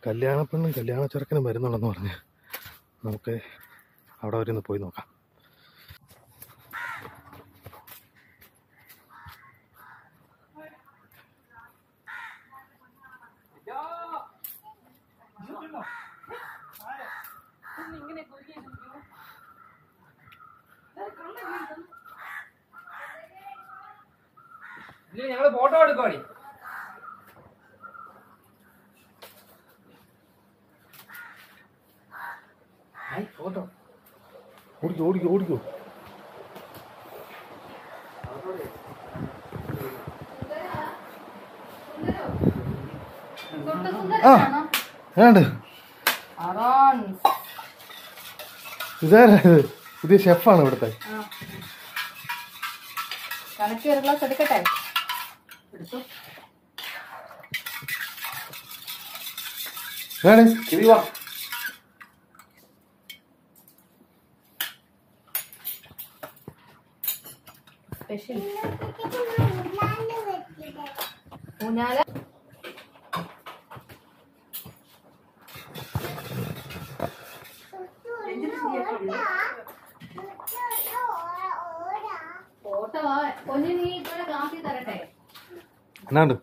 കല്യാണ പെണ്ണും കല്യാണ ചെറുക്കനും വരുന്നുണ്ടെന്ന് പറഞ്ഞ് നമുക്ക് അവിടെ വരെ ഒന്ന് പോയി നോക്കാം ഇല്ല ഞങ്ങള് ഫോട്ടോ എടുക്കുവാണി ഫോട്ടോ ഓടിക്കോ ഓടിക്കോ ഓടിക്കോ ആ ഏണ്ട് ഇതാരാ ഇത് പുതിയ ഷെഫാണ് ഇവിടുത്തെ കണക്ക് ഒരു ഗ്ലാസ് എടുക്കട്ടെ വേണേ ഇത് വാ സ്പെഷ്യൽ ഊഞ്ഞാല ഫോട്ടോ കൊഞ്ഞു നീ ഇവിടെ ക്ലാസ്സിൽ തരട്ടെ എന്നാണ്ട്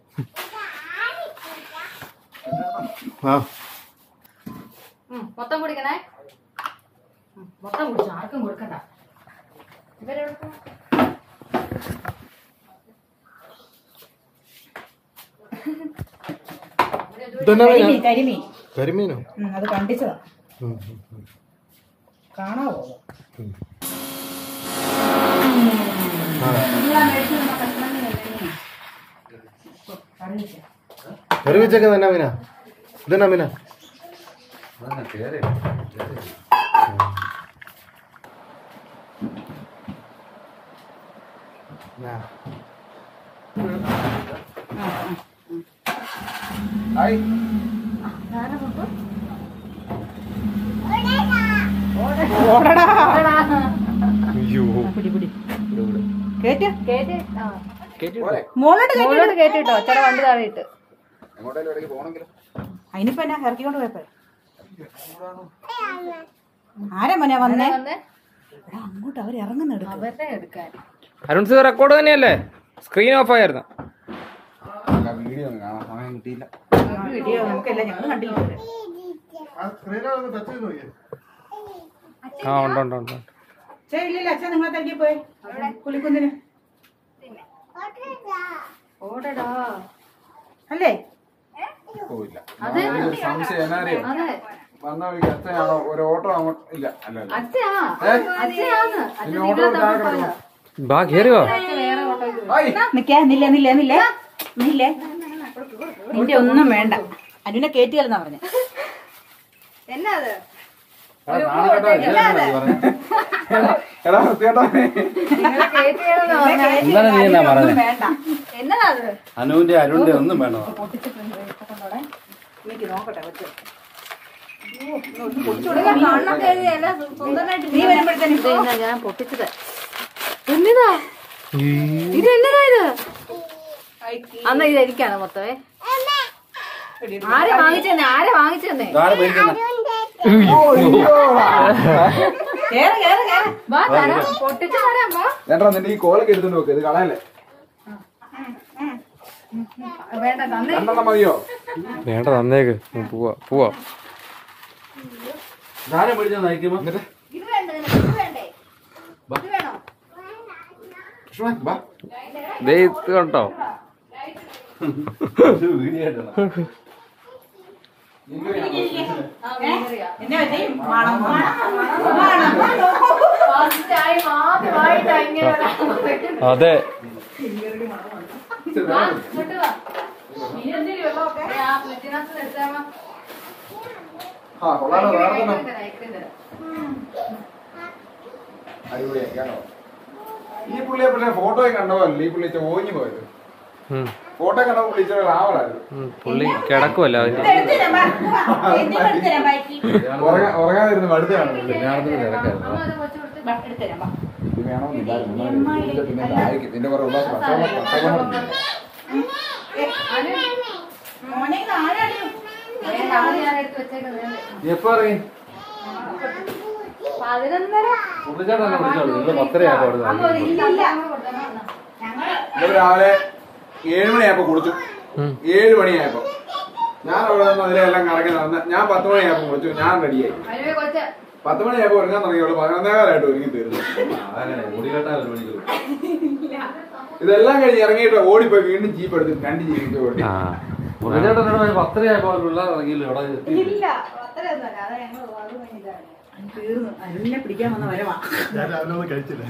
ആ ഉം, മൊത്തം കുടിക്കണേ ഉം, മൊത്തം കുടിച്ചു ആർക്കും കൊടുക്കണ്ട ഇവരെവിടെ ഇതെന്നാ മീനാ? കരിമീൻ കരിമീൻ കരിമീനോ ഉം, അത് കണ്ടിച്ചതാ ഉം, ഉം, ഉം. കാണാവോ ഉം. ആ കറി വെച്ചൊക്കെ തന്നെ മീനാ ഇതെന്നാ മീനാ ആ. ഹായ് അയ്യോ പിടി പിടി കേറ്റ് കേട്ട് ആ മോളോട്ട് കേറ്റ് മോളോട് കേട്ടിട്ടോ ചില വണ്ടി താഴെയിട്ട് അതിനിപ്പോ എന്നാ ഇറക്കിക്കൊണ്ട് പോയപ്പോ ആരാ മോനെ വന്നേ വന്നേ എടാ, അങ്ങോട്ട് അവർ ഇറങ്ങുന്നെടുക്കും അവരുടെ എടുക്കാൻ അരുൺ സി റെക്കോർഡ് തന്നെയല്ലേ സ്ക്രീൻ ഓഫ് ആയിരുന്നു വീഡിയോ നമുക്കല്ല ഞങ്ങൾ കണ്ടില്ല ഇതുവരെ. ആ സ്ക്രീനൊന്ന് ടച്ച് ചെയ്ത് നോക്കിയേ ആ ഉണ്ട് ഉണ്ട് ഉണ്ട് ചേ ഇല്ലില്ല അച്ഛൻ നിങ്ങളെ തനിക്ക് പോയി കുളിക്കുന്നിന് ഓടടാ അല്ലേ പോയില്ല അതെ സംശയം എന്നാ അറിയോ അതെ വന്ന വഴിക്ക് അച്ഛനാണോ ഒരു ഓട്ടോ അങ്ങോട്ട് ഇല്ല അല്ല അല്ല അച്ഛാ അച്ഛനാന്ന് അച്ഛൻ പിന്നെ ഓട്ടോ നിങ്ങളെ താഴെ തമ്മിൽ കിടക്കണം പോയതാ. ബാ കേറിയോ അച്ഛൻ വേറെ ഓട്ടോയിൽ പോയി. ഹായ് നിക്കേ നില്ല നില്ല നില്ലേ നില്ലേ നിന്റെ ഒന്നും വേണ്ട അനുവിനെ കേറ്റിയല്ലെന്നാ പറഞ്ഞ എന്നാ അത് എടാ വൃത്തികെട്ടോ. നിങ്ങളെ കേട്ടിയാണെന്ന് പറഞ്ഞാ ഇന്നലെ നീ എന്നാ പറഞ്ഞേ വേണ്ട എന്നതാ അത് അനുവിന്റെ അരുണിന്റെ ഒന്നും വേണോ എനിക്ക് നോക്കട്ടെ കൊച്ചു കണ്ണൊക്കെ എഴുതി എല്ലാം സ്വന്തമായിട്ട് നീ വരുമ്പോഴത്തേനും ഇത് ഇന്നാ ഞാൻ പൊട്ടിച്ചത് എന്നതാ ഇത് എന്നതാ ഇത് അന്ന് ഇത് എനിക്കാണ് മൊത്തമേ ആരെ വാങ്ങിച്ചെന്നെ ആരെ വാങ്ങിച്ചെന്നെ ഇതാരെ മേടിക്കുന്ന കേറ് കേറ് കേറ് വാ തരാം പൊട്ടിച്ച് തരാം വാ ചേട്ടാ നിന്റെ ഈ കോലൊക്കെ എടുത്തോണ്ട് നോക്ക് ഇത് കളയല്ലേ വേണ്ട തന്നെ രണ്ടെണ്ണം മതിയോ വേണ്ട തന്നേക്ക് ഉം, പോവാ പോവാ ഇതാരെ മേടിച്ചാ നയിക്കുമ്പോ ഇത് വേണ്ട നിനക്ക് ഇത് വേണ്ടേ ഇത് വേണോ കൃഷ്ണ വാ ദേ ഇത് കണ്ടോ വീഡിയോ ആയിട്ടാണ് ആ മീൻകറിയാ എന്നെ പറ്റി മണം ഫസ്റ്റ് ടൈം ആദ്യമായിട്ടാ ഇങ്ങനെ ഒരാൾ അതെ വാ, ഇങ്ങോട്ട് വാ. മീൻ എന്തിന് വെള്ളമൊക്കെ? ഏ, ആ പ്ലേറ്റിനകത്ത് എടുത്താ വാ. ആ കൊള്ളാലോ വേറെ തന്നെ ഇത്രയും തരാം, ഇത്രയും തരാം. അടിപൊളിയായി കേട്ടോ ഈ പുള്ളിയെ പക്ഷേ ഫോട്ടോ കണ്ടതല്ല ഈ പുള്ളി ഓഞ്ഞു പോയത് ഉം, ഫോട്ടോ കണ്ടപ്പോൾ പുള്ളി ഇച്ചിരി ലാവറായിരുന്നു ഉം, പുള്ളി കിടക്കുമല്ലോ അതിന് ഉറങ്ങാ- ഉറങ്ങാതിരുന്ന് മടുത്താണ് പുള്ളി കല്യാണത്തിന് തിരക്കായിരുന്നു അമ്മ അത് കൊച്ചു കൊടുത്ത് ഇത് വേണമെന്നില്ലായിരുന്നു എന്നാലും ഇതിന്റെ പിന്നെ ഇതായിരിക്കും. ഇതിന്റെ കുറെ ഉള്ള പച്ചവെള്ളം പച്ചവെള്ളം മോനെ ഇത് ആരാടി? വേണ്ട ഞാൻ എടുത്ത് വെച്ചേക്കുന്നത് നീ എപ്പോ ഇറങ്ങി പതിനൊന്നര പുള്ളിക്കാരൻ തന്നെ വിളിച്ചോളൂ നിങ്ങൾ പത്തര ആയപ്പോ അവിടെ അമ്മ ഒരു ഇല്ല ഇല്ല ഇന്നലെ രാവിലെ ഏഴ് മണിയായപ്പോ കുളിച്ചു ഏഴ് മണിയായപ്പോ ഞാൻ അവിടെ നിന്ന് അതിലെല്ലാം കറങ്ങി നടന്ന് ഞാൻ പത്ത് മണിയായപ്പോ കുളിച്ചു ഞാൻ റെഡിയായി അതിനെ കൊച്ച പത്ത് മണിയായപ്പോ ഒരുങ്ങാൻ തുടങ്ങിയോളൂ പതിനൊന്നേകാലായിട്ട് ഒരുങ്ങി തീർന്നു അങ്ങനെ മുടി കെട്ടാൻ ഒരു മണിക്കൂർ ഇതെല്ലാം കഴിഞ്ഞ് ഇറങ്ങിയിട്ട് ഓടിപ്പോയി വീണ്ടും ജീപ്പ് എടുത്ത് രണ്ട് ജീപ്പ് ഓടി ആ പുള്ളിച്ചേട്ടനോട് പത്തര ആയപ്പോ പിള്ളേർ ഇറങ്ങിയില്ല ഇവിടെ എത്തി. ഇല്ല അത്രയൊന്നുമല്ല അത് ഞങ്ങൾ അത് കഴിഞ്ഞിട്ടാണ് തീർന്നു അരുണിനെ പിടിക്കാൻ വന്ന വരവാ ഞാൻ രാവിലെ ഒന്നും കഴിച്ചില്ല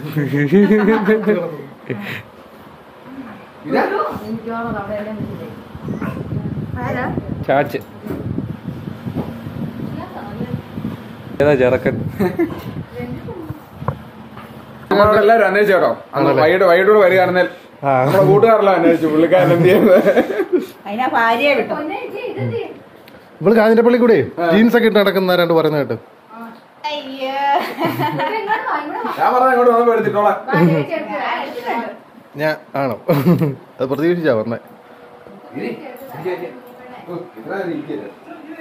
ഇതാ എനിക്കോളം അവിടെ എല്ലാം വിളിച്ചില്ലേ ചാച്ച് ഏതാ ചെറുക്കൻ നമ്മളവിടെ എല്ലാവരും അന്വേഷിച്ചു കേട്ടോ അന്ന് വൈകിട്ട് വൈകിട്ടോട് വരികയാണെങ്കിൽ ആ. നമ്മുടെ കൂട്ടുകാരെല്ലാം അന്വേഷിച്ചു പുള്ളിക്കാരൻ എന്ത് ചെയ്യുന്നത് അതിനാ ഭാര്യയെ വിട്ടു ഇവള് കാഞ്ഞിരപ്പള്ളി കൂടെ ജീൻസ് ഒക്കെ ഇട്ട് നടക്കുന്നവരാണ്ട് പറയുന്നത് കേട്ട് അയ്യോ ഞാൻ പറഞ്ഞ ഇങ്ങോട്ട് വന്നപ്പോ എടുത്തിട്ടോളാം ഞാൻ ആണോ അത് പ്രതീക്ഷിച്ചാ പറഞ്ഞേ ഇരി, ഇരിക്ക്, ഇരിക്ക്. ഓ, ഇത്ര നേരം ഇരിക്കരുത്.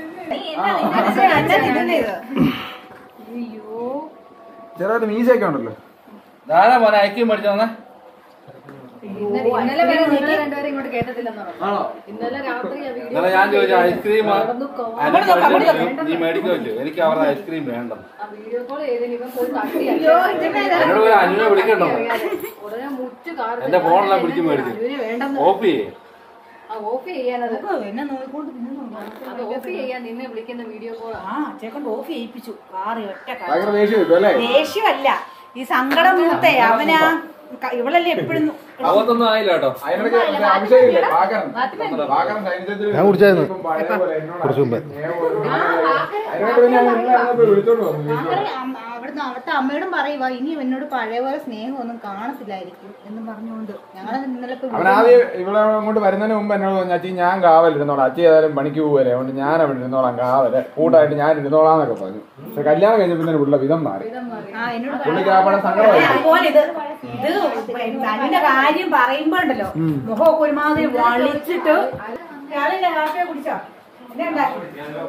ചെറുതായിട്ട് മീശയൊക്കെ ഉണ്ടല്ലോ ധാരാ മോനെ ഐക്യം മേടിച്ചു വന്നേ ഇന്നലെ വരെ നിങ്ങൾ രണ്ടുപേരും ഇങ്ങോട്ട് കേട്ടത്തില്ലെന്നോ ആണോ ഇന്നലെ രാത്രി ആ വീഡിയോ ഇന്നലെ ഞാൻ ചോദിച്ചു ഐസ്ക്രീം നീ മേടിക്കോ വെച്ചു എനിക്ക് അവരുടെ ഐസ്ക്രീം വേണ്ട ആ വീഡിയോ കോൾ ചെയ്തതിന് ഇവൻ പോയി തട്ടിയല്ലേ എന്നോട് പോയി അനുവിനെ വിളിക്കണ്ടോ ഉടനെ മുറ്റ് കാർ എന്റെ ഫോണെല്ലാം പിടിച്ച് മേടിച്ചു അനുവിനെ വേണ്ടെന്ന് ഓഫ് ചെയ്യേ ആ ഓഫ് ചെയ്യാനത് എന്നെ നോക്കിക്കൊണ്ട് നിന്നുണ്ടോ അത് ഓഫ് ചെയ്യാൻ നിന്നെ വിളിക്കുന്ന വീഡിയോ കോൾ ആ ചേക്കൊണ്ട് ഓഫ് ചെയ്യിപ്പിച്ചു കാറി ഒറ്റ കാര്യം ഭയങ്കര ദേഷ്യം കിട്ടും അല്ലേ ദേഷ്യമല്ല ഈ സങ്കടം മൂത്തേ അവനാ ക- ഇവളല്ലേ എപ്പോഴും അവത്തൊന്നും ആയില്ല കേട്ടോ അതിനിടയ്ക്ക് മറ്റേ അഭിഷേക് ഇല്ലേ പാകരൻ പാകരൻ സൈനികത്തിൽ ഞാൻ കുടിച്ചായിരുന്നു. ഇപ്പം പഴയ പോലെ എന്നോട് കുറച്ച് മുമ്പേ. സ്നേഹവും അതിനോട് പിന്നെ ഞാൻ ഇന്നലെ വന്നപ്പോ വിളിച്ചോണ്ട് വന്നു വീട്ടിലോട്ട്. അവിടുന്ന് അവിടുത്തെ അമ്മയോടും പറയുക ഇനി എന്നോട് പഴയ പോലെ സ്നേഹമൊന്നും കാണത്തില്ലായിരിക്കും എന്ന് പറഞ്ഞുകൊണ്ട് ഞങ്ങൾ ഇന്നലെ ഇപ്പൊ അവൻ ആദ്യം ഇവിടെ അങ്ങോട്ട് വരുന്നതിന് മുമ്പ് എന്നോട് പറഞ്ഞു അച്ഛൻ ഞാൻ കാവലിരുന്നോളാം അച്ഛൻ ഏതായാലും പണിക്ക് പോകല്ലേ അതുകൊണ്ട് ഞാൻ അവിടെ ഇരുന്നോളാം കാവല് കൂട്ടായിട്ട് ഞാൻ ഇരുന്നോളാന്നൊക്കെ പറഞ്ഞു പക്ഷെ കല്യാണം കഴിഞ്ഞപ്പോ തന്നെ പുള്ള വിധം മാറി ആ എന്നോട് പുള്ളിക്ക് ആ പണം സങ്കടമായി അതുപോലെ ഇത് ഇത് തന്റെ കാര്യം പറയുമ്പോ ഉണ്ടല്ലോ മുഖമൊക്കെ ഒരുമാതിരി വളിച്ചിട്ട് രാവിലെ കാപ്പിയെ കുടിച്ചോ എന്നെ ഉണ്ടാക്കി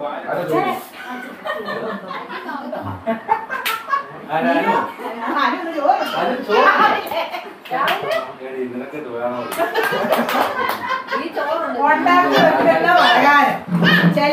അനു ചോറ് നിനക്കിട്ട് വേണോ ഈ ചോറുണ്ട് ഉണ്ടാക്കി വെച്ചല്ലോ വരാന്. ചില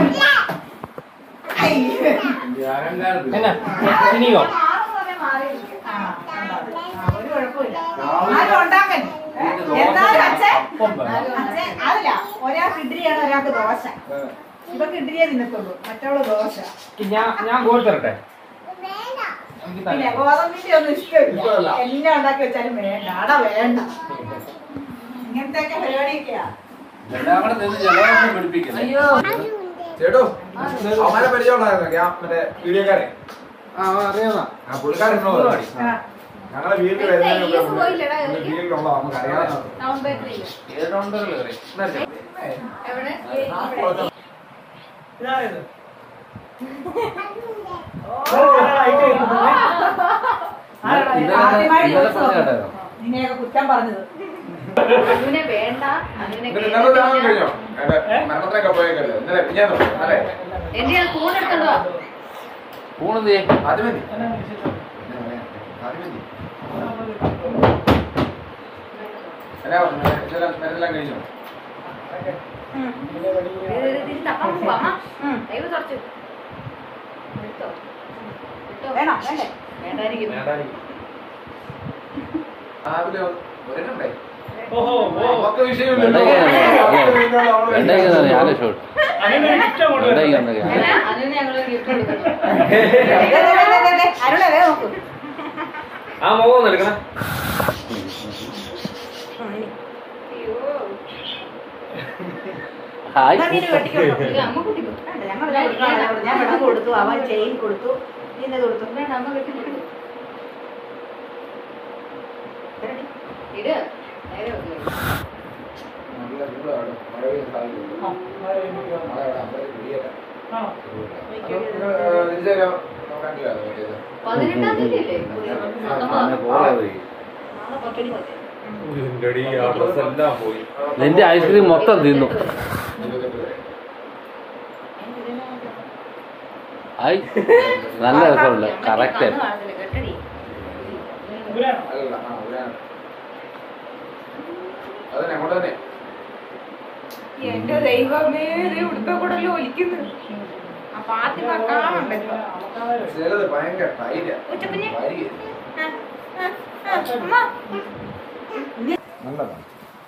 ഇനിയോ ആ, ഒരു കുഴപ്പമില്ല ആരും ഉണ്ടാക്കൻ എന്നാലും അച്ഛൻ അച്ഛൻ അതല്ല ഒരാൾക്ക് ഇഡ്ഡലിയാണ് ഒരാൾക്ക് ദോശ ഇവർക്ക് ഇഡ്ഡലിയെ തിന്നത്തുള്ളൂ മറ്റുള്ള ദോശ ഞാൻ ഞാൻ കോരിത്തരട്ടെ പിന്നെ ഗോതമ്പിന്റെ ഒന്നും ഇഷ്ടമില്ല എല്ലാം ഉണ്ടാക്കി വെച്ചാലും വേണ്ട അട വേണ്ട ഇങ്ങനത്തെ ഒക്കെ പരിപാടിയൊക്കെയാ എല്ലാം കൂടെ നിന്ന് ജലദോഷം പിടിപ്പിക്കില്ല ചേട്ടോ അവനെ പരിചയമുണ്ടായിരുന്നു ഞാൻ മറ്റേ വീഡിയോക്കാരെ ആ അറിയാന്നാ ആ പുള്ളിക്കാരൻ എന്നോട് പറഞ്ഞു. ആ. ഞങ്ങളെ വീട്ടിൽ വരുന്നതിന് മുമ്പ് പോയില്ലടാ, പുള്ളി വീട്ടിലുള്ള നമുക്ക് അറിയാവുന്ന ടൗൺ ബേക്കറിയിൽ ഏഴോണ്ടകൾ കയറി എവിടെ ആദ്യമായി ഇന്നലെ ദിവസം പറഞ്ഞ കേട്ടോ നിന്നെയൊക്കെ കുറ്റം പറഞ്ഞത് അനുവിനെ വേണ്ട അനുവിനെ എന്നിട്ട് ഇന്നത്തെ രാമൻ കഴിഞ്ഞോ എന്റെ മരണത്തിനൊക്കെ പോയേക്കല്ലേ ഇന്നലെ ഞാൻ അല്ലേ എന്റെ ആ കൂടെ എടുത്തോ ഊണെന്ത് ചെയ്യും അത് മതി അത് മതി എന്നാ പറഞ്ഞു? ഇതെല്ലാം ഇതെല്ലാം കഴിഞ്ഞോ തപ്പാൻ പോവാ അമ്മ ദൈവം തുറച്ചു എടുത്തോ എടുത്തോ വേണോ വേണ്ടേ വേണ്ടായിരിക്കും രാവിലെ വരണ്ടേ നമുക്ക് വിഷയമില്ലല്ലോ വെണ്ടയ്ക്ക ഞാൻ ഷോട്ട് വെണ്ടയ്ക്ക അല്ല, അതിന് ഞങ്ങള് ഗിഫ്റ്റ് കൊടുക്കുന്നു ദേ, ദേ, ദേ, ദേ, ദേ, അരുണേ ദേ നോക്കൂ ആ മുഖം ഒന്ന് എടുക്കണേ ഹായ് എന്നാ നീ ഇത് വെട്ടിക്കോട്ടോ. ഇത് അമ്മ കുട്ടിക്കും വേണ്ട, ഞങ്ങളെല്ലാം കൊടുക്കാനുള്ളത്. ഞാൻ വെള്ളം കൊടുത്തു അവൻ ചെയിൻ കൊടുത്തു നിന്നെ കൊടുത്തു വേണ്ട അമ്മ വെട്ടി കൊടുക്കും ഇട് നേരെ വെക്ക്. പതിനെട്ടാം തീയതി അല്ലേ നാളെ പത്തടി പത്ത്. നിന്റെ ഐസ്ക്രീം മൊത്തം തിന്നു ആയി നല്ല രസമുണ്ട് കറക്റ്റ് അല്ലല്ല ആ ഉരാണ്. അതന്നെ അങ്ങോട്ട് തന്നെ എന്റെ ദൈവമേ ദേ ഇവിടുത്തെ കൂടെ ഒലിക്കുന്നു ആ ഫാത്തിമ കാണുണ്ടല്ലോ ചിലത് ഭയങ്കര ടൈറ്റാ ഉച്ചക്കുഞ്ഞ്. വരിക. ആ, ആ, ആ, അമ്മ. നല്ലതാണ്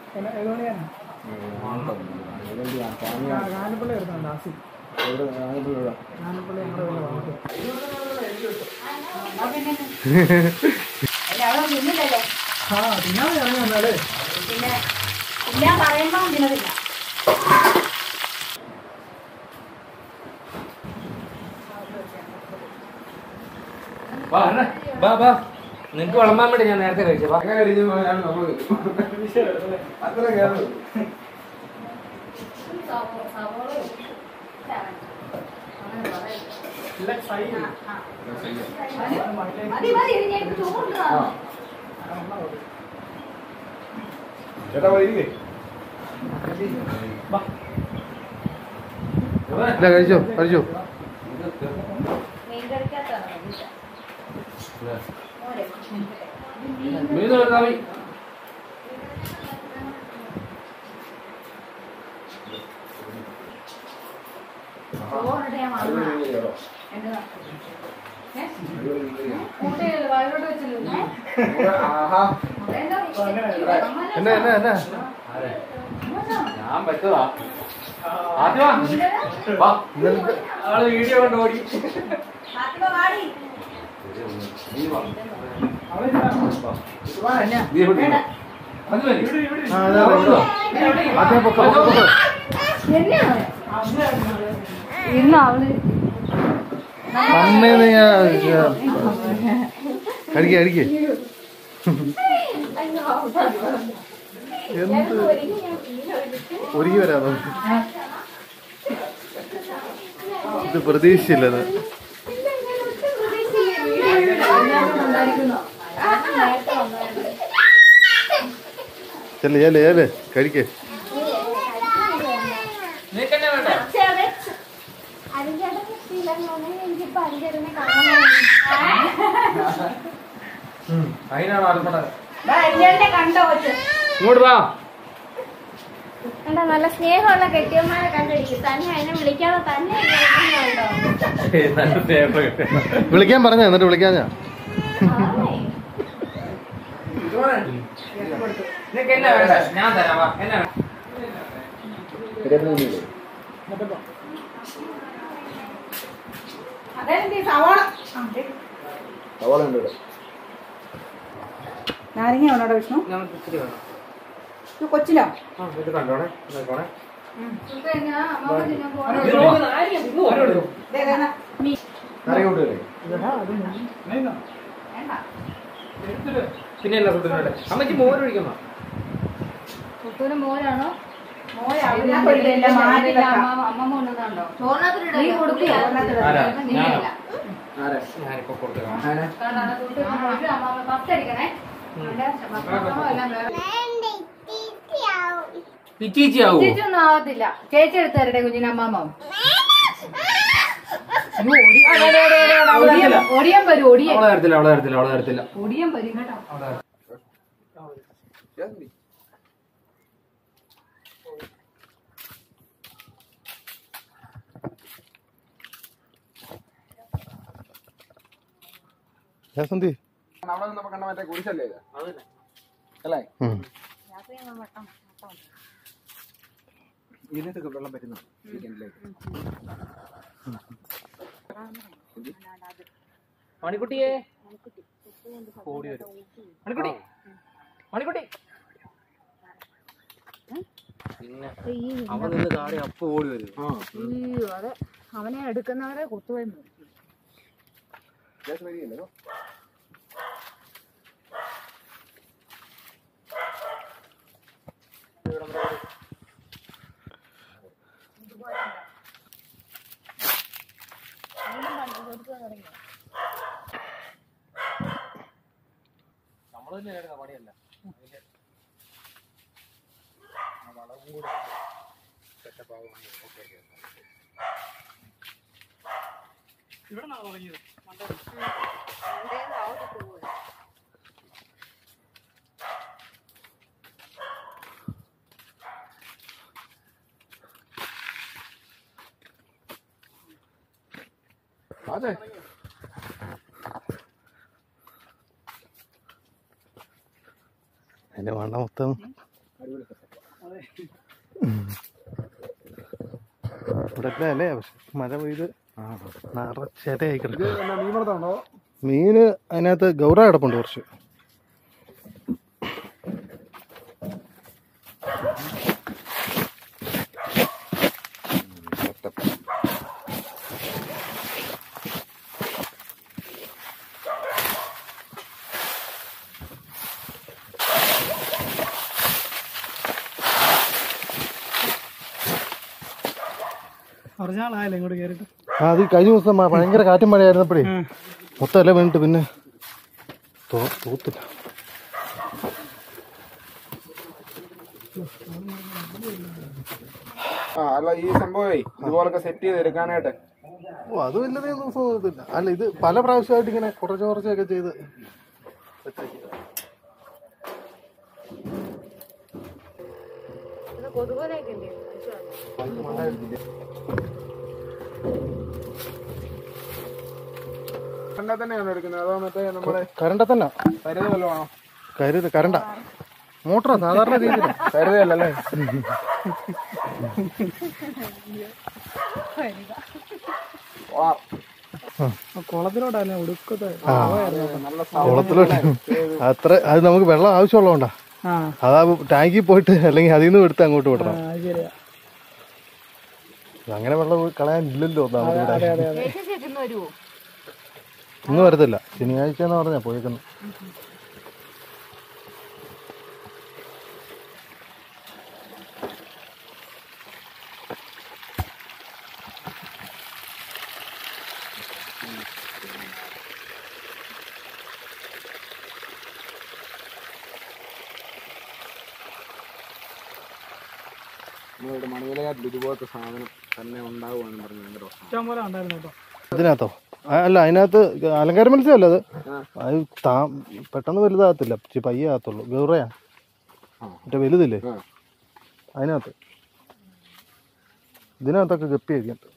അല്ല, അവിടെ നിന്നില്ലല്ലോ പിന്നെ ഇല്ല പറയുമ്പോ നിന്നതില്ല വാ അണ്ണാ, വാ വാ നിനക്ക് വിളമ്പാൻ വേണ്ടി ഞാൻ നേരത്തെ കഴിച്ചു വാ അങ്ങനെ ഇരിക്കുന്നു പോയാലും നമ്മള് അത്ര കേരളം മതി മതി ഇനി ഞാൻ ചോറുണ്ടോ ചേട്ടാ വരികേ ഇല്ല കഴിച്ചോ കഴിച്ചോ മീൻ കറിക്കകത്താണ് മീൻ എടുത്താ മതി ചോറിട്ട് ഞാൻ വന്നു എന്നതാ വയറോട്ട് വെച്ചല്ലോ ആഹാ എന്നാ എന്നാ എന്നാ ഞാൻ പറ്റതാ ആദ്യമാ വാ ഇന്നലത്തെ ആള് വീഡിയോ കൊണ്ട് ഓടി ഫാത്തിമ വാടി നീ എവിടെ? അത് മതി. ആ അതാ ഇവിടെ അതേ പൊക്ക പൊക്ക പൊക്ക എന്നാണ് ഇരുന്ന് അവള് അമ്മേന്ന് ഞാൻ കഴിക്ക കഴിക്ക എന്ത് ഒരുങ്ങി വരാമോ ഇത് പ്രതീക്ഷിച്ചില്ലത് ചെല്ല് ചെല്ല് ചെല്ല് കഴിക്കേ നിനക്കെന്നാ വേണ്ടേ? ഉം, അതിനാണ് ആൾപ്പെടാ എന്നെ കണ്ടോ വെച്ച് ഇങ്ങോട്ട് വാ കണ്ടോ നല്ല സ്നേഹമുള്ള കെട്ടിയന്മാരെ കണ്ടിരിക്കും തന്നെ അതിനെ വിളിക്കാതെ തന്നെ വിളിക്കുന്നുണ്ടോ? നല്ല സേഫ് കിട്ടി. വിളിക്കാൻ പറഞ്ഞ എന്നിട്ട് വിളിക്കാൻ ഞാൻ നിനക്ക് എന്നാ വേണ്ടേ? ഞാൻ തരാം വാ എന്നാ വേണ്ടേ? അതെന്ത് സവാള നാരങ്ങ വേണോടെ വിഷ്ണു ഞങ്ങൾക്ക് ഇച്ചിരി വേണം. ഇത് കൊച്ചിലോ ആ, ഇത് കണ്ടോണേ ഇത് കണ്ടോണേ. ഞാൻ അമ്മ ഞാൻ പോവാ ഇത് നോക്ക്, ആരെയും ഇത് ഓരോട്. ദേ, ദേ, ദേ. വേണ്ട എടുത്തിട്ട് പിന്നെ എന്നാ സുട്ടിനോട് അമ്മച്ചി മോര് ഒഴിക്കണോ പുത്തൂര് മോരാണോ മോനെ അതിനകത്ത് ഇടില്ല, മാറ്റി വെക്കാം. അമ്മ കൊണ്ടുവന്നുണ്ടോ നീ ചോറിനകത്തിട്ട് കൊടുത്തില്ല ആരാ? നീയല്ല ഞാനിപ്പോ കൊടുത്തേക്കാം ഫസ്റ്റ് അടിക്കണേ ഭക്ഷണമോ എല്ലാം വേറെ പിറ്റീച്ചി ആവോ ചേച്ചിയൊന്നും ആവത്തില്ല ചേച്ചി എടുത്ത് തരട്ടെ കുഞ്ഞിനമ്മാമോ ഒടിയൻ ഒടിയൻ വരും ഒടിയൻ അവളെ തരത്തില്ല അവളെ തരത്തില്ല അവളെ തരത്തില്ല ഒടിയൻ വരും കേട്ടോ ജാസന്തി അവിടെ നിന്നപ്പോ കണ്ട മറ്റേ കുരിശല്ലേ ഇത് അല്ലേ ഉം. ഇതിനകത്തൊക്കെ വെള്ളം പറ്റുന്നു ചിക്കനിലേക്ക് മണിക്കുട്ടിയെ ഓടി വരും മണിക്കുട്ടി മണിക്കുട്ടി പിന്നെ അവൻ നിന്ന് കാടി അപ്പൊ ഓടി വരും അയ്യോ അതെ അവനെ എടുക്കുന്നവരെ കുത്തുപോയി വരികയല്ലോ നമ്മൾ തന്നെ എടുക്കുന്ന പണിയല്ല അതെ അതിന്റെ മണ്ണ മൊത്തം ഇവിടെ ഇല്ല അല്ലേ പക്ഷെ മഴ പെയ്ത് നിറച്ചേതയായി കിടക്കും മീൻ വളർത്താണോ മീന് അതിനകത്ത് ഗൗറ കിടപ്പുണ്ട് കുറച്ച് കുറച്ചാളായല്ലോ ഇങ്ങോട്ട് കയറിയിട്ട് ആ അത് ഈ കഴിഞ്ഞ ദിവസം മ- ഭയങ്കര കാറ്റും മഴയായിരുന്നപ്പോഴേ മൊത്തം എല്ലാം വീണിട്ട് പിന്നെ തോ- തൂത്തില്ല ആ അല്ല ഈ സംഭവമേ ഇതുപോലൊക്കെ സെറ്റ് ചെയ്ത് എടുക്കാനായിട്ട് ഓ അത് വലിയ ദിവസം ഇതില്ല അല്ല ഇത് പല പ്രാവശ്യമായിട്ട് ഇങ്ങനെ കുറച്ച് കുറച്ചൊക്കെ ചെയ്ത് കൊതുകുലൊക്കെ ഉണ്ട് കണ്ടാ തന്നെയാണോ എടുക്കുന്നത് അതോ മറ്റേ നമ്മുടെ കരണ്ട തന്നെ കരുത് വല്ലതും ആണോ കരുത് കരണ്ട മോട്ടറാ സാധാരണ രീതിയിൽ കരുതല്ലേ കുളത്തിലോട്ടല്ല ഒടുക്കത്തെ നല്ല കുളത്തിലോട്ട് അത്ര അത് നമുക്ക് വെള്ളം ആവശ്യമുള്ളതുകൊണ്ടാ ആ അതാ ടാങ്കിൽ പോയിട്ട് അല്ലെങ്കിൽ അതിൽ നിന്ന് എടുത്ത് അങ്ങോട്ട് വിടണം ആ, അത് ശരിയാ അങ്ങനെ വെള്ളം കളയാനില്ലല്ലോ ഒന്നാമത് ഇവിടെ അതെ അതെ അതെ ചേച്ചി ചേച്ചി ഇന്ന് വരുവോ ഇന്ന് വരത്തില്ല ശനിയാഴ്ച എന്ന് പറഞ്ഞാ പോയേക്കുന്നു നമ്മളിവിടെ മണിമലയാറ്റിൽ ഇതുപോലത്തെ സാധനം തന്നെ ഉണ്ടാവുകയെന്ന് പറഞ്ഞ് ഭയങ്കര പ്രശ്നം ഇഷ്ടം പോലെ ഉണ്ടായിരുന്നു കേട്ടോ ഇതിനകത്തോ ആ, അല്ല അതിനകത്ത് അലങ്കാര മത്സ്യമല്ല അത് അത് താ പെട്ടെന്ന് വലുതാകത്തില്ല ഇച്ചിരി പയ്യെ ആകത്തുള്ളൂ ഗൗറയാ മറ്റേ വലുതില്ലേ ആ. അതിനകത്ത് ഇതിനകത്തൊക്കെ ഗപ്പിയൊക്കെ ഉണ്ട്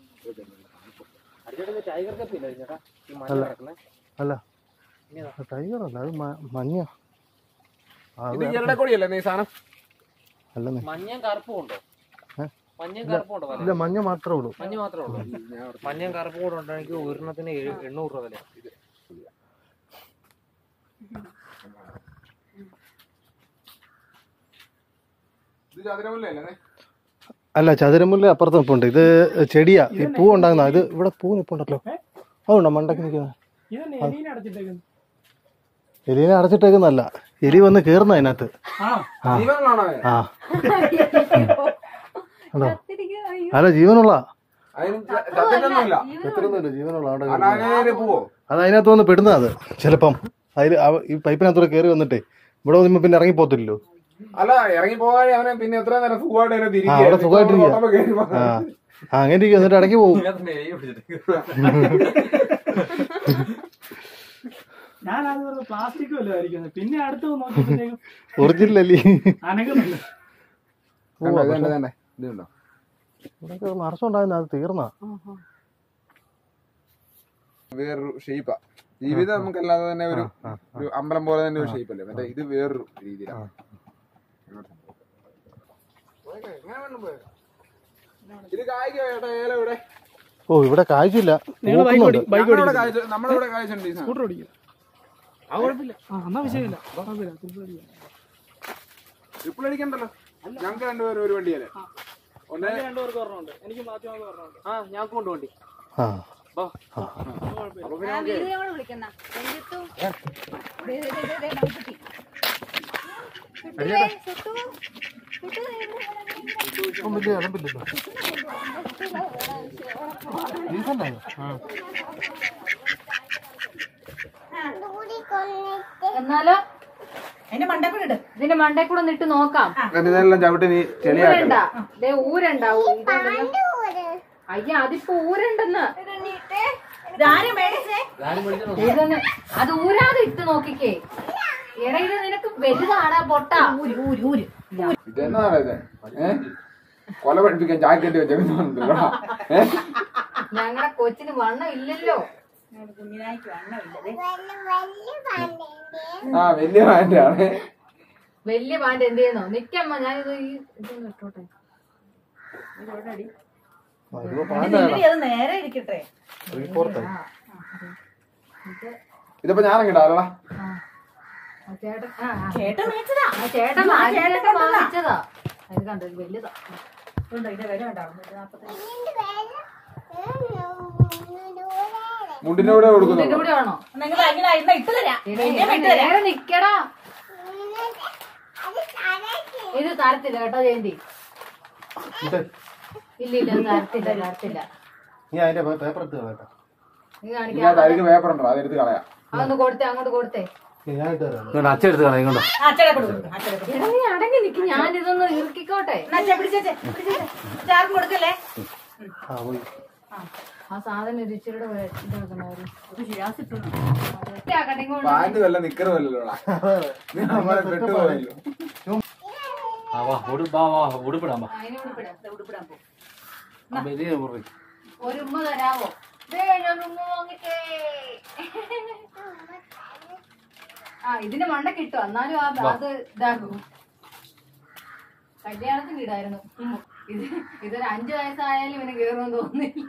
അല്ല അല്ല ടൈഗർ അല്ല അത് മ- മഞ്ഞ ആ, അത് ഇത് ജലടക്കൊടിയല്ലേ നീ സാധനം അല്ലെന്നേ മഞ്ഞയും കറുപ്പും ഉണ്ടോ ഏ? മഞ്ഞയും കറുപ്പും ഉണ്ടോ ഇല്ല മഞ്ഞ മാത്രമേ ഉള്ളൂ മഞ്ഞ മാത്രമേ ഉള്ളൂ മഞ്ഞയും കറുപ്പും കൂടെ ഉണ്ടെങ്കിൽ ഒരെണ്ണത്തിന് ഏഴ്- എണ്ണൂറ് രൂപ വില ഇത് ചതുരമുല്ലല്ലേ അല്ല ചതുരമുല്ല അപ്പുറത്ത് നിൽപ്പുണ്ട് ഇത് ചെടിയാ ഈ പൂ ഉണ്ടാകുന്ന ഇത് ഇവിടെ പൂ നിൽപ്പുണ്ടല്ലോ അതുണ്ടോ മണ്ടക്ക് നിൽക്കുന്നത് ഇതന്നെ എലീനെ അടച്ചിട്ടേക്കുന്നു എലീനെ അടച്ചിട്ടേക്കുന്നല്ല എലി വന്ന് കേറുന്ന അതിനകത്ത് ആ ജീവനുള്ളതാണോ ആ ഉണ്ടോ അല്ല ജീവനുള്ള അതിന് ച- ചത്തിട്ടൊന്നുമില്ല എത്രയൊന്നുമില്ല ജീവനുള്ള അവിടെ കാരണം അതിനെ പോവോ അത് അതിനകത്ത് വന്ന് പെടുന്ന അത് ചിലപ്പം അതിൽ ഈ പൈപ്പിനകത്തൂടെ കയറി വന്നിട്ടേ ഇവിടെ വന്നുമ്പോ പിന്നെ ഇറങ്ങി പോത്തില്ലല്ലോ അല്ല ഇറങ്ങി പോകാതെ അവനെ പിന്നെ എത്ര നേരം സുഖമായിട്ട് അതിനെ ആ, അവിടെ സുഖമായിട്ടിരിക്കുക. ഓട്ടം കയറി പോ. ആ ആ, അങ്ങനെ ഇരിക്കും എന്നിട്ട് ഇടയ്ക്ക് പോകും ഞാൻ അത് വെറുതെ പ്ലാസ്റ്റിക് വല്ലതും ആയിരിക്കുന്നത് പിന്നെ അടുത്ത് നോക്കിയപ്പോഴത്തേക്കും ഒറിജിനൽ അല്ലേ അനങ്ങുന്നുണ്ട് കണ്ടോ, ഇത് കണ്ടോ, ഇതുണ്ടോ? ഇതുണ്ടോ ഇവിടെ മറച്ചുണ്ടായിരുന്നു അത് തീർന്നാ വേറൊരു ഷേപ്പാ ജീവിതം നമുക്കല്ലാതെ തന്നെ ഒരു ഒരു അമ്പലം പോലെ തന്നെ ഒരു ഷേപ്പ് അല്ലേ മറ്റേ ഇത് വേറൊരു രീതിയിലാണ് ഇത് കായ്ക്കോ ചേട്ടാ ഏല ഇവിടെ ഓ ഇവിടെ കാഴ്ചയില്ല നിങ്ങൾ ബൈക്ക് ഓടി ബൈക്ക് നമ്മുടെ ഓടിക്കും കാഴ്ച നമ്മുടെ ഇവിടെ കാഴ്ചയുണ്ട് ഈ സാധനം. സ്കൂട്ടർ ഓടിക്കും ആ കുഴപ്പമില്ല ആ എന്നാ വിഷയമില്ല കുഴപ്പമില്ല സ്കൂട്ടർ ഓടിക്കാം ട്രിപ്പിൾ അടിക്കണ്ടല്ലോ ഞങ്ങൾക്ക് രണ്ടുപേരും ഒരു വണ്ടിയല്ലേ ഒന്നേ രണ്ടുപേർക്ക് പറഞ്ഞുണ്ട് എനിക്ക് മാധ്യമങ്ങൾ പറഞ്ഞുണ്ട് ആ ഞാൻ കൊണ്ടുപോണ്ടി ആ അപ്പൊ പിന്നെ ഞാൻ വീഡിയോ കൂടെ വിളിക്കുന്ന രഞ്ജിത്തു ദേ, ദേ, ദേ, ദേ, മണിക്കുട്ടി. കുട്ടിയേ, സുട്ടു. സുട്ടു, ദേ, ദേ, ഇപ്പം വലിയ ഇളമ്പില്ലല്ലോ Decent ആയോ? എന്നാലോ അതിന്റെ മണ്ടക്കൂടെ ഇട് ഇതിന്റെ മണ്ടേ കൂടെ ഒന്ന് ഇട്ട് നോക്കാം ഇതെല്ലാം ചവിട്ടി നീ ഊരണ്ട ദേ ഊരണ്ട ഊ- ഇതുണ്ടല്ലോ. അയ്യ അതിപ്പോ ഊരണ്ടെന്ന് ഇതാരും മേടിച്ചേ ഞാനും മേടിച്ചോ ഇതൊന്ന് അത് ഊരാതെ ഇട്ട് നോക്കിക്കേ എടാ ഇത് നിനക്ക് വലുതാടാ പൊട്ട ഊര് ഊര് ഊര് ഇതെന്നാണ് ഇത് ഏ കൊല പഠിപ്പിക്കാൻ ജാക്കറ്റ് വെച്ചോ ഏ ഞങ്ങളുടെ കൊച്ചിന് വണ്ണം ഇല്ലല്ലോ കുഞ്ഞിനായിക്ക് വണ്ണമില്ലതേ ആ വലിയ പാന്റ് ആണ് വലിയ പാൻറ് എന്ത് ചെയ്യുന്നോ നിക്കമ്മ ഞാനിത് ഈ ഇതൊന്ന് ഇട്ടോട്ടെ ഇതിപ്പോ പാണ്ടാണ് ഇനി അത് നേരെ ഇരിക്കട്ടെ ത്രീ ഫോർത്ത് ഇതിപ്പോ ഞാനും കിട്ടാലടാ ആ ചേട്ടൻ ആ ആ. ചേട്ടൻ മേടിച്ചതാ ആ ചേട്ടൻ ആ, ആ ചേട്ടൻ ചേട്ടൻ കണ്ടതാ. വാങ്ങിച്ചതാ അത് കണ്ടോ ഇത് വലുതാ ഉണ്ടോ ഇതിന്റെ വില ഉണ്ടാവും നാപ്പത്തഞ്ച് മുണ്ടിന്റെ കൂടെ ഇതിന്റെ കൊടുക്കുന്നുണ്ടോ കൂടെ ആണോ നിങ്ങൾ ഇങ്ങനെ ഇന്ന് ഇട്ട് തരാം എടാ, ഞാൻ ഇത് ഇട്ട് തരാം നേരെ നിക്കടാ ഇത് തരത്തില്ല കേട്ടോ ജയന്തി ഇത് ഇല്ല ഇല്ല ഇത് തരത്തില്ല തരത്തില്ല നീ അതിന്റെ പേപ്പർ എടുത്ത് കളയട്ടെ നീ ഇതിനകത്ത് കാണിക്കാം അഴുക്ക് പേപ്പർ ഉണ്ടോ അതെടുത്ത് കളയാം അതൊന്ന് കൊടുത്തേ അങ്ങോട്ട് കൊടുത്തേ നീ ഞാൻ ഇട്ട് തരാം ഇങ്ങോട്ട് അച്ചെടുത്ത് കളയും ഇങ്ങോട്ടോ അച്ചടെ കൊടുക്കും അച്ചടെ കൊടുക്കും എടാ നീ അടങ്ങി നിക്ക് ഞാൻ ഇതൊന്ന് ഇറുക്കിക്കോട്ടെ അച്ഛ പിടിച്ചേ പിടിച്ചേ ചാർക്കും കൊടുക്കല്ലേ ആ പോയി ആ സാധനം ഒരു ഇച്ചിരിയുടെ വരെ ഇതാക്കണമായിരുന്നു ശരിയാസിട്ടു ഒറ്റയാക്കട്ടെ, ഇങ്ങോട്ട് പാന്റ് വല്ല നിക്കറ് വല്ലല്ലോടാ നീ നമ്മളെ പെട്ടുപോയല്ലോ ആ വാ ഉടു വാ വാ ഉടുപ്പിടാം വാ അതിനെ ഉടുപ്പിടാം ഉടുപ്പിടാൻ പോകും ആ, വലിയ മുറി ഒരു ഉമ്മ തരാവോ ദേ, ഞാൻ ഉമ്മ വാങ്ങിച്ചേ ആ ഇതിന്റെ മണ്ട കിട്ടും എന്നാലും ആ അത് ഇതാക്കും കല്യാണത്തിന് ഇടായിരുന്നു ഇത് ഇതൊരു അഞ്ചു വയസ്സായാലും ഇവന് കേറുമെന്ന് തോന്നുന്നില്ല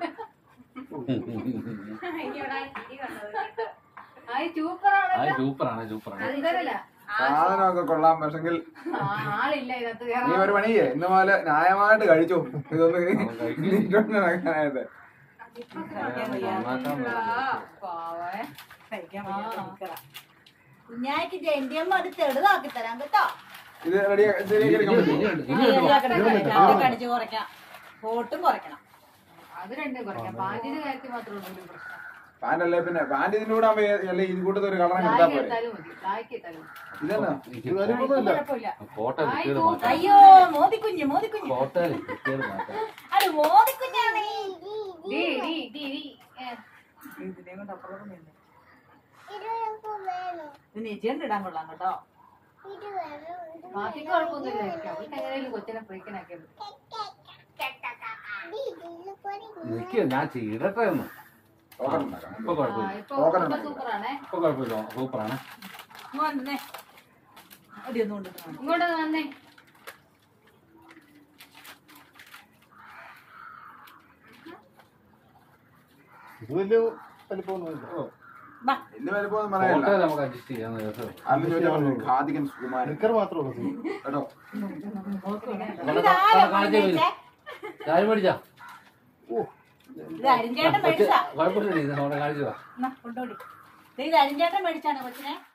ആ ആ സൂപ്പറാണല്ലോ സൂപ്പറാണ് സൂപ്പറാണ് അന്തരല്ല സാധനമൊക്കെ കൊള്ളാം പക്ഷെങ്കിൽ ആളില്ല ഇതിനകത്ത് നീ കേറാൻ ഒരു പണിയേ ഇന്ന് പോലെ ന്യായമായിട്ട് കഴിച്ചു ഇതൊന്ന് ഇട്ടോണ്ട് നടക്കാനായിട്ട് നന്നാക്കാൻ ആ, പാവേ. കഴിക്കാൻ പറ്റില്ല കുഞ്ഞായിക്ക് ജയന്തിയമ്മ അത് ചെറുതാക്കി തരാം കേട്ടോ ഇത് റെഡി ശരിയാക്കി എടുക്കാൻ പറ്റും കടിച്ചു കുറയ്ക്കാം കോട്ടും കുറയ്ക്കണം അത് രണ്ടും കുറയ്ക്കാം പാൻറ്റിന്റെ കാര്യത്തിൽ മാത്രമേ ഉള്ളൂ ഒരു പ്രശ്നം പാന്റ് അല്ലേ പിന്നെ പാന്റ് ഇതിന്റെ കൂടെ ആകുമ്പോ അല്ലെ ഇത് കൂട്ടത്തിൽ ഒരു കളറും എടുത്താൽ ബ്ലാക്ക് പോരെ ഇട്ടാലും മതി ബ്ലാക്ക് ഇട്ടാലും മതി ഇതെന്നാ ഇത് കാര്യമൊന്നുമില്ല കുഴപ്പമില്ല കോട്ട ആയി കിട്ടിയത് തൂത്ത്. മാറ്റാം അയ്യോ മോദിക്കുഞ്ഞ് മോദിക്കുഞ്ഞ് കോട്ടയിൽ കിട്ടിയത് മാറ്റാം അത് മോദിക്കുഞ്ഞാണ് ഡി, ഡി, ഡി, ഡി. ഏ, ഇതിനെ കൊണ്ട് അപ്പുറം നിന്ന് ഇത് നെജിയണ്ട് ഇടാൻ കൊള്ളാം കേട്ടോ ബാക്കിക്ക് കുഴപ്പമൊന്നുമില്ല എനിക്ക് അവൾക്ക് എങ്ങനെയാലും കൊച്ചിനെ ഫ്രീക്കനാക്കിയത് എനിക്ക് ഞാൻ ചെയ്തിട്ടേ ഒന്ന് ടോക്കൺ ഉണ്ടാക്കാം ഇപ്പൊ ആ കുഴപ്പമില്ല ഇപ്പൊ നോക്കണം ഇപ്പൊ നമുക്ക്. സൂപ്പറാണേ ഇപ്പൊ കുഴപ്പമില്ല സൂപ്പറാണ് വന്നേ അടി ഒന്നും കൊണ്ട് ഇങ്ങോട്ട് വന്നേ ഇത് വലിയ വലിപ്പമൊന്നുമില്ല വലിയ വലുപ്പം പറയല്ല കോട്ടയിൽ നമുക്ക് അഡ്ജസ്റ്റ് ചെയ്യാന്ന് വിചാരിച്ചു അതിന് ചോദിച്ചാൽ ഖാദികൻ സുകുമാരൻ നിക്കർ മാത്രമേ ഉള്ളൂ കേട്ടോ കാണിച്ചു കാര്യം മേടിച്ചാ ഇത് അരിഞ്ചേട്ടൻ മേടിച്ചാ കുഴപ്പമില്ല ഇത് അവിടെ കാണിച്ചു വാ എന്നാ, കൊണ്ടുപോടി ദേ ഇത് അരിഞ്ചേട്ടൻ മേടിച്ചാണ് കൊച്ചിനെ